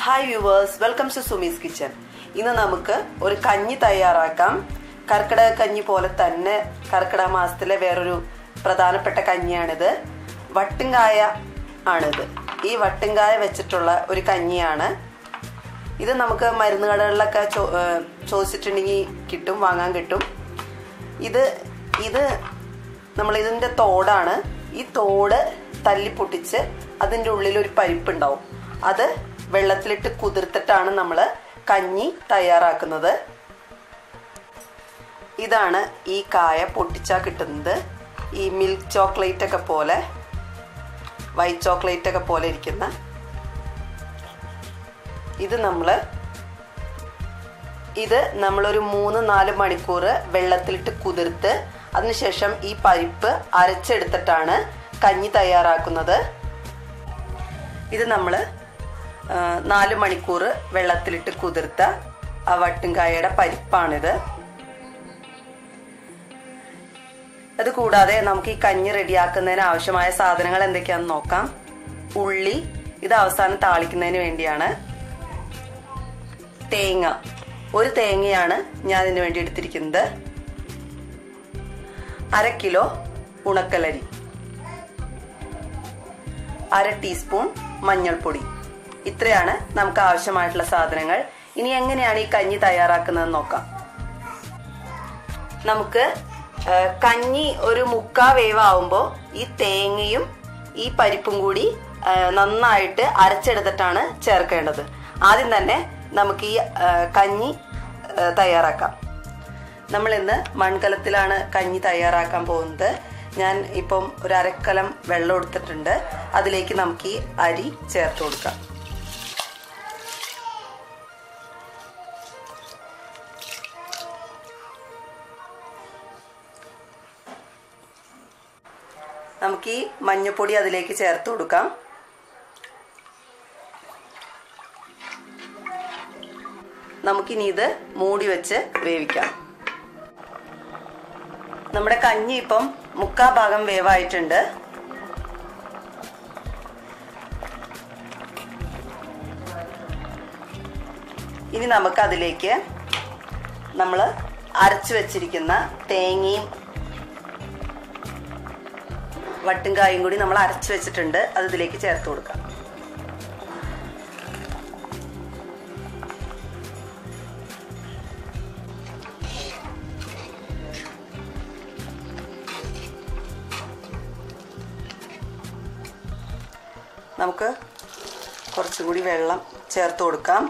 hi viewers welcome to Sumi's kitchen ഇന്ന് നമുക്ക് ഒരു കഞ്ഞി തയ്യാറാക്കാം കർക്കിടക കഞ്ഞി പോലെ തന്നെ കർക്കിടക മാസത്തിലെ വേറൊരു പ്രധാനപ്പെട്ട കഞ്ഞിയാണിത് വട്ടുങ്കായ ആണിത് ഈ വട്ടുങ്കായ വെച്ചിട്ടുള്ള ഒരു കഞ്ഞിയാണ് ഇത് നമുക്ക് മരുന്ന് കടകളിലൊക്കെ ചോ ഏഹ് ചോദിച്ചിട്ടുണ്ടെങ്കിൽ കിട്ടും വാങ്ങാൻ കിട്ടും ഇത് ഇത് നമ്മൾ ഇതിൻ്റെ തോടാണ് ഈ തോട് തല്ലി പൊട്ടിച്ച് അതിൻ്റെ ഉള്ളിൽ ഒരു പരിപ്പുണ്ടാവും അത് വെള്ളത്തിലിട്ട് കുതിർത്തിട്ടാണ് നമ്മൾ കഞ്ഞി തയ്യാറാക്കുന്നത് ഇതാണ് ഈ കായ പൊട്ടിച്ചാൽ കിട്ടുന്നത് ഈ മിൽക്ക് ചോക്ലേറ്റ് ഒക്കെ പോലെ വൈറ്റ് ചോക്ലേറ്റ് ഒക്കെ പോലെ ഇരിക്കുന്ന ഇത് നമ്മൾ ഇത് നമ്മളൊരു മൂന്ന് നാല് മണിക്കൂർ വെള്ളത്തിലിട്ട് കുതിർത്ത് അതിനുശേഷം ഈ പരിപ്പ് അരച്ചെടുത്തിട്ടാണ് കഞ്ഞി തയ്യാറാക്കുന്നത് ഇത് നമ്മൾ നാല് മണിക്കൂർ വെള്ളത്തിലിട്ട് കുതിർത്ത ആ വട്ടുംകായയുടെ പരിപ്പാണിത് അത് കൂടാതെ നമുക്ക് ഈ കഞ്ഞി റെഡിയാക്കുന്നതിന് ആവശ്യമായ സാധനങ്ങൾ എന്തൊക്കെയാണെന്ന് നോക്കാം ഉള്ളി ഇത് അവസാനം താളിക്കുന്നതിന് വേണ്ടിയാണ് തേങ്ങ ഒരു തേങ്ങയാണ് ഞാൻ ഇതിനു വേണ്ടി എടുത്തിരിക്കുന്നത് അര കിലോ ഉണക്കലരി അര ടീസ്പൂൺ മഞ്ഞൾപ്പൊടി ഇത്രയാണ് നമുക്ക് ആവശ്യമായിട്ടുള്ള സാധനങ്ങൾ ഇനി എങ്ങനെയാണ് ഈ കഞ്ഞി തയ്യാറാക്കുന്നത് നോക്കാം നമുക്ക് ആ, കഞ്ഞി ഒരു മുക്കാ വേവാകുമ്പോൾ ഈ തേങ്ങയും ഈ പരിപ്പും കൂടി ആ, നന്നായിട്ട് അരച്ചെടുത്തിട്ടാണ് ചേർക്കേണ്ടത് ആദ്യം തന്നെ നമുക്ക് ഈ ആ, കഞ്ഞി ആ, തയ്യാറാക്കാം നമ്മൾ ഇന്ന് മൺകലത്തിലാണ് കഞ്ഞി തയ്യാറാക്കാൻ പോകുന്നത് ഞാൻ ഇപ്പം ഒരു അരക്കലം വെള്ളം എടുത്തിട്ടുണ്ട് അതിലേക്ക് നമുക്ക് ഈ അരി ചേർത്ത് കൊടുക്കാം നമുക്ക് ഈ മഞ്ഞപ്പൊടി അതിലേക്ക് ചേർത്ത് കൊടുക്കാം നമുക്കിനി ഇത് മൂടി വെച്ച് വേവിക്കാം നമ്മുടെ കഞ്ഞി ഇപ്പം മുക്കാ ഭാഗം വേവായിട്ടുണ്ട് ഇനി നമുക്ക് അതിലേക്ക് നമ്മൾ അരച്ചു വെച്ചിരിക്കുന്ന തേങ്ങയും വട്ടുംകായും കൂടി നമ്മൾ അരച്ചു വെച്ചിട്ടുണ്ട് അത് ഇതിലേക്ക് ചേർത്ത് കൊടുക്കാം നമുക്ക് കുറച്ചും കൂടി വെള്ളം ചേർത്ത് കൊടുക്കാം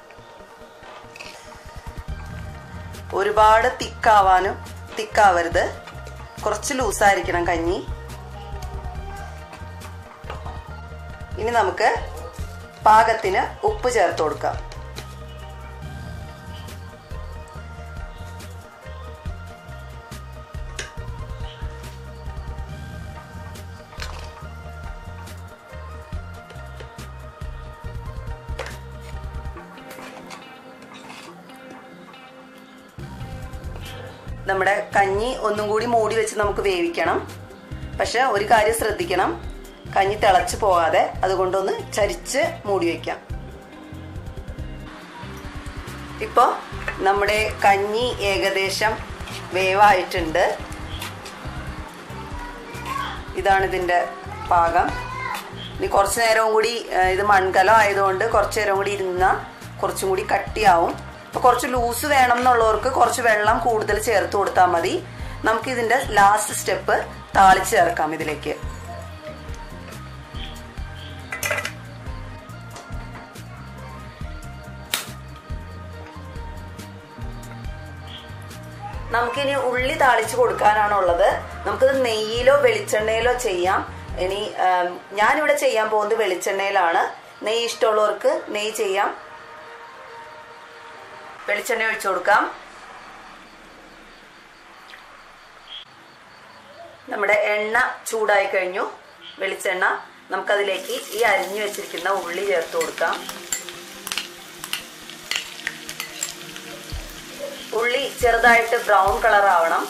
ഒരുപാട് തിക്കാവാനും തിക്കാവരുത് കുറച്ച് ലൂസായിരിക്കണം കഞ്ഞി ഇനി നമുക്ക് പാകത്തിന് ഉപ്പ് ചേർത്ത് കൊടുക്കാം നമ്മുടെ കഞ്ഞി ഒന്നും കൂടി മൂടി വെച്ച് നമുക്ക് വേവിക്കണം പക്ഷെ ഒരു കാര്യം ശ്രദ്ധിക്കണം കഞ്ഞി തിളച്ചു പോകാതെ അതുകൊണ്ടൊന്ന് ചരിച്ച് മൂടി വെക്കാം ഇപ്പോൾ നമ്മുടെ കഞ്ഞി ഏകദേശം വേവായിട്ടുണ്ട് ഇതാണ് ഇതിൻ്റെ പാകം ഇനി കുറച്ച് നേരവും കൂടി ഏഹ്, ഇത് മൺകലം ആയതുകൊണ്ട് കുറച്ച് നേരം കൂടി ഇരുന്നാൽ കുറച്ചും കൂടി കട്ടിയാവും അപ്പോൾ കുറച്ച് ലൂസ് വേണം എന്നുള്ളവർക്ക് കുറച്ച് വെള്ളം കൂടുതൽ ചേർത്ത് കൊടുത്താൽ മതി നമുക്ക് ഇതിൻ്റെ ലാസ്റ്റ് സ്റ്റെപ്പ് താളിച്ച് ചേർക്കാം ഇതിലേക്ക് നമുക്കിനി ഉള്ളി താളിച്ച് കൊടുക്കാനാണുള്ളത് നമുക്കിത് നെയ്യിലോ വെളിച്ചെണ്ണയിലോ ചെയ്യാം ഇനി ആം, ഞാനിവിടെ ചെയ്യാൻ പോകുന്നത് വെളിച്ചെണ്ണയിലാണ് നെയ്യ് ഇഷ്ടമുള്ളവർക്ക് നെയ്യ് ചെയ്യാം വെളിച്ചെണ്ണ ഒഴിച്ചു കൊടുക്കാം നമ്മുടെ എണ്ണ ചൂടായി കഴിഞ്ഞു വെളിച്ചെണ്ണ നമുക്കതിലേക്ക് ഈ അരിഞ്ഞു വെച്ചിരിക്കുന്ന ഉള്ളി ചേർത്ത് കൊടുക്കാം ഉള്ളി ചെറുതായിട്ട് ബ്രൗൺ കളർ ആവണം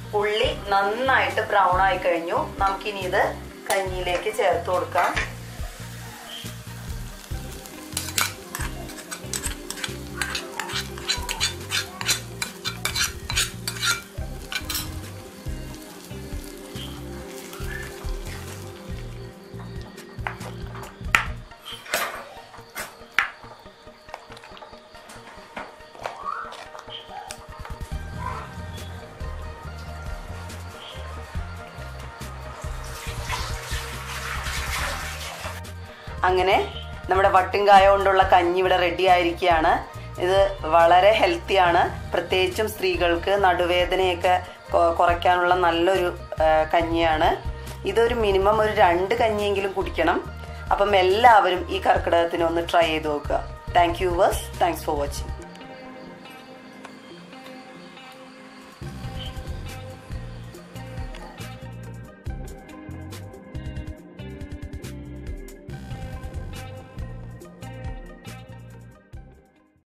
ഉള്ളി നന്നായിട്ട് ബ്രൗൺ ആയി കഴിഞ്ഞു നമുക്കിനി ഇത് കഞ്ഞിയിലേക്ക് ചേർത്ത് കൊടുക്കാം അങ്ങനെ നമ്മുടെ വട്ടുംകായ കൊണ്ടുള്ള കഞ്ഞി ഇവിടെ റെഡി ആയിരിക്കുകയാണ് ഇത് വളരെ ഹെൽത്തിയാണ് പ്രത്യേകിച്ചും സ്ത്രീകൾക്ക് നടുവേദനയൊക്കെ കൊ- കുറയ്ക്കാനുള്ള നല്ലൊരു ആ, കഞ്ഞിയാണ് ഇതൊരു മിനിമം ഒരു രണ്ട് കഞ്ഞിയെങ്കിലും കുടിക്കണം അപ്പം എല്ലാവരും ഈ കർക്കിടകത്തിന് ഒന്ന് ട്രൈ ചെയ്ത് നോക്കുക thank you viewers thanks for watching